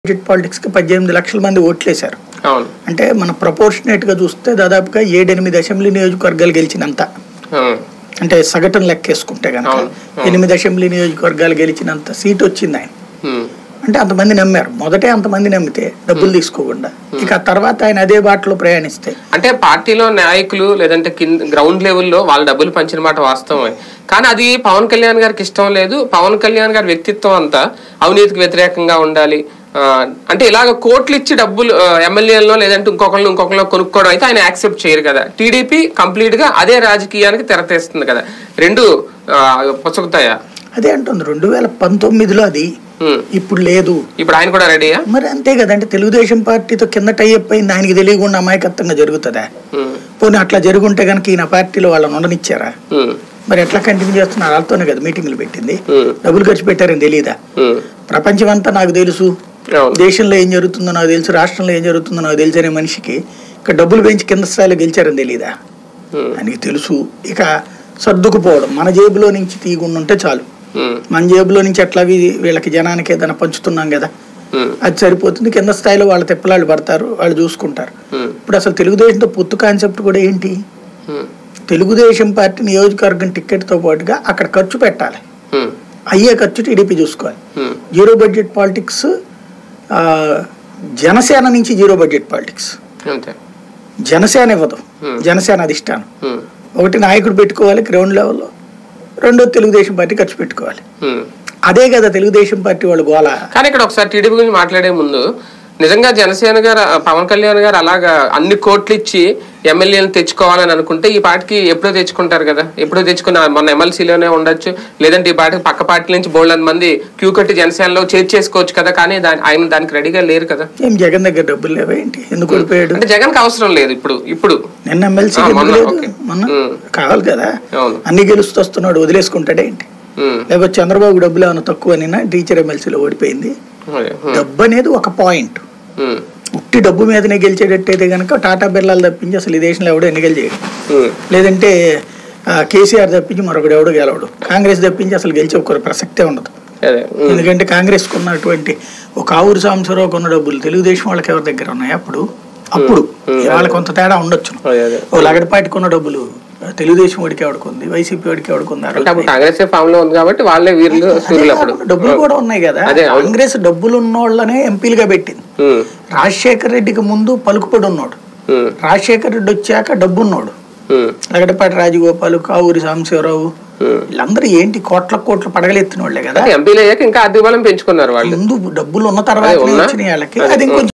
Budget పాలిటిక్స్కి పద్దెనిమిది లక్షల మంది ఓట్లేశారు అవును అంటే మన ప్రపోర్షనేట్గా చూస్తే దాదాపుగా ఏడెనిమిది అసెంబ్లీ నియోజకవర్గాలు గెలిచినంత అవును అంటే సగటును లెక్కేసుకుంటే కనుక అవును, అవును. ఎనిమిది అసెంబ్లీ నియోజకవర్గాలు గెలిచినంత సీట్ వచ్చింది ఆయన ఉమ్, అంటే అంతమంది నమ్మారు మొదటే అంతమంది నమ్మితే డబ్బులు తీసుకోకుండా ఇక ఆ తర్వాత ఆయన అదే బాటలో ప్రయాణిస్తే అంటే పార్టీలో నాయకులు లేదంటే కింద గ్రౌండ్ లెవెల్లో వాళ్ళ డబ్బులు పంచిన మాట వాస్తవమే కానీ అది పవన్ కళ్యాణ్ గారికి ఇష్టం లేదు పవన్ కళ్యాణ్ గారి వ్యక్తిత్వం అంతా అవినీతికి వ్యతిరేకంగా ఉండాలి ఆ, అంటే ఇలాగ కోట్లు ఇచ్చి డబ్బులు ఎమ్మెల్యేలో లేదంటే ఇంకొకళ్ళు ఇంకొకళ్ళు కొనుక్కోవడం అయితే ఆయన యాక్సెప్ట్ చేయరు కదా టీడీపీ కంప్లీట్ గా అదే రాజకీయానికి తెరతీస్తుంది కదా రెండు ఆ, పుచ్చకుతాయా అదే అంటుంది రెండు వేల పంతొమ్మిదిలో అది ఉమ్, ఇప్పుడు లేదు ఇప్పుడు ఆయన కూడా రెడీయా మరి అంతే కదంటే తెలుగుదేశం పార్టీతో కింద టైఅప్ అయింది ఆయనకి తెలియకుండా అమాయకత్వంగా జరుగుతుందా ఉమ్, పోనీ అట్లా జరుగుంటే కనుక ఈయన పార్టీలో వాళ్ళని ఉండనిచ్చారా ఉమ్, మరి ఎట్లా కంటిన్యూ చేస్తున్నారు వాళ్ళతోనే కదా మీటింగ్లు పెట్టింది ఉమ్, డబ్బులు ఖర్చు పెట్టారని తెలియదా ఉమ్, ప్రపంచం అంతా నాకు తెలుసు అవును దేశంలో ఏం జరుగుతుందో నాకు తెలుసు రాష్ట్రంలో ఏం జరుగుతుందో నాకు తెలుసు అనే మనిషికి ఇక్కడ డబ్బులు పెంచి కింద స్థాయిలో గెలిచారని తెలియదా ఉమ్, ఆయనకి తెలుసు ఇక సర్దుకుపోవడం మన జేబులో నుంచి తీయకుండా ఉంటే చాలు ఉమ్, మన జేబులో నుంచి ఎట్లా వీ- వీళ్ళకి జనానికి ఏదైనా పంచుతున్నాం కదా ఉమ్, అది సరిపోతుంది కింద స్థాయిలో వాళ్ళ తిప్పలాళ్ళు పడతారు వాళ్ళు చూసుకుంటారు ఉమ్, ఇప్పుడు అసలు తెలుగుదేశంతో పొత్తు కాన్సెప్ట్ కూడా ఏంటి ఉమ్, తెలుగుదేశం పార్టీ నియోజకవర్గం టికెట్తో పాటుగా అక్కడ ఖర్చు పెట్టాలి ఉమ్, అయ్యే ఖర్చు టీడీపీ చూసుకోవాలి ఉమ్, జీరో బడ్జెట్ పాలిటిక్స్ ఆ, జనసేన నుంచి జీరో బడ్జెట్ పాలిటిక్స్ అంతే జనసేన ఇవ్వదు Hmm. జనసేన అధిష్టానం ఉమ్, ఒకటి నాయకుడు పెట్టుకోవాలి గ్రౌండ్ లెవెల్లో రెండో తెలుగుదేశం పార్టీ ఖర్చు పెట్టుకోవాలి ఉమ్. అదే కదా తెలుగుదేశం పార్టీ వాళ్ళు గోల కానీ ఇక్కడ ఒకసారి టీడీపీ గురించి మాట్లాడే ముందు నిజంగా జనసేన గారు పవన్ కళ్యాణ్ గారు అలాగా అన్ని కోట్లు ఇచ్చి ఎమ్మెల్యేలు తెచ్చుకోవాలని అనుకుంటే ఈ పార్టీకి ఎప్పుడో తెచ్చుకుంటారు కదా ఎప్పుడో తెచ్చుకున్న మన ఎమ్మెల్సీలోనే ఉండొచ్చు లేదంటే ఈ పార్టీకి పక్క పార్టీ నుంచి బోల్డ్ మంది క్యూ కట్టి జనసేనలో చేర్చేసుకోవచ్చు కదా కానీ దాని ఆయన దానికి రెడీగా లేరు కదా ఏం జగన్ దగ్గర డబ్బులు లేవా ఏంటి ఎందుకు ఓడిపోయాడు అంటే జగన్ కి అవసరం లేదు ఇప్పుడు ఇప్పుడు నిన్న ఎమ్మెల్సీ ఆ, ఎందుకు మొన్న, లేదు ఓకే. మొన్న Hmm. కావాలి కదా అవును అన్ని గెలుస్తూ వస్తున్నాడు వదిలేసుకుంటాడే ఏంటి ఉమ్, లేకపోతే చంద్రబాబు డబ్బులు ఏమైనా తక్కువ నిన్న టీచర్ ఎమ్మెల్సీలో ఓడిపోయింది అదే, ఉమ్, డబ్బు అనేది ఒక పాయింట్ ఉమ్, ఉట్టి డబ్బు మీదనే గెలిచేటట్టయితే కనుక టాటా బిర్లాలు తప్పించి అసలు ఈ దేశంలో ఎవడో ఎన్నికలు చేయడు ఉమ్, లేదంటే ఆ, కేసీఆర్ తప్పించి మరొకడు ఎవడో గెలవడు కాంగ్రెస్ తప్పించి అసలు గెలిచే ఒక ప్రసక్తే ఉండదు అదే ఉమ్, ఎందుకంటే కాంగ్రెస్ ఉన్నటువంటి ఒక ఆవురు సాంబశివరావు కొన్న డబ్బులు తెలుగుదేశం వాళ్ళకి ఎవరి దగ్గర ఉన్నాయి అప్పుడు అప్పుడు ఇవాళ కొంత తేడా ఉండొచ్చు అదే అదే ఓ లగడపాటి కొన్న డబ్బులు తెలుగుదేశం వాడికి ఎవడుకుంది వైసీపీ వాడికి ఎవడుకుంది ఆ రోజు? అంటే అప్పుడు కాంగ్రెస్ ఫామ్ లో ఉంది కాబట్టి వాళ్ళే వీళ్ళు అదే సూర్యులు అప్పుడు కాకుండా డబ్బులు కూడా ఉన్నాయి కదా అదే, అవును. కాంగ్రెస్ డబ్బులు ఉన్నోళ్ళనే ఎంపీలుగా పెట్టింది ఉమ్, రాజశేఖర రెడ్డికి ముందు పలుకుపడి ఉన్నాడు ఉమ్, రాజశేఖర రెడ్డి వచ్చాక డబ్బున్నోడు ఉమ్, లగడపాటి రాజగోపాల్ కావూరి సాంబశివరావు ఉమ్. వీళ్ళందరూ ఏంటి కోట్ల కోట్లు పడగలెత్తిన వాళ్ళే కదా ఎంపీలు అయ్యాక ఇంకా ఆర్థిక బలం పెంచుకున్నారు వాళ్ళు ముందు డబ్బులు ఉన్న తర్వాత అదే ఉన్నా? వచ్చిన వాళ్ళకి అదే, అది ఇంకొంచెం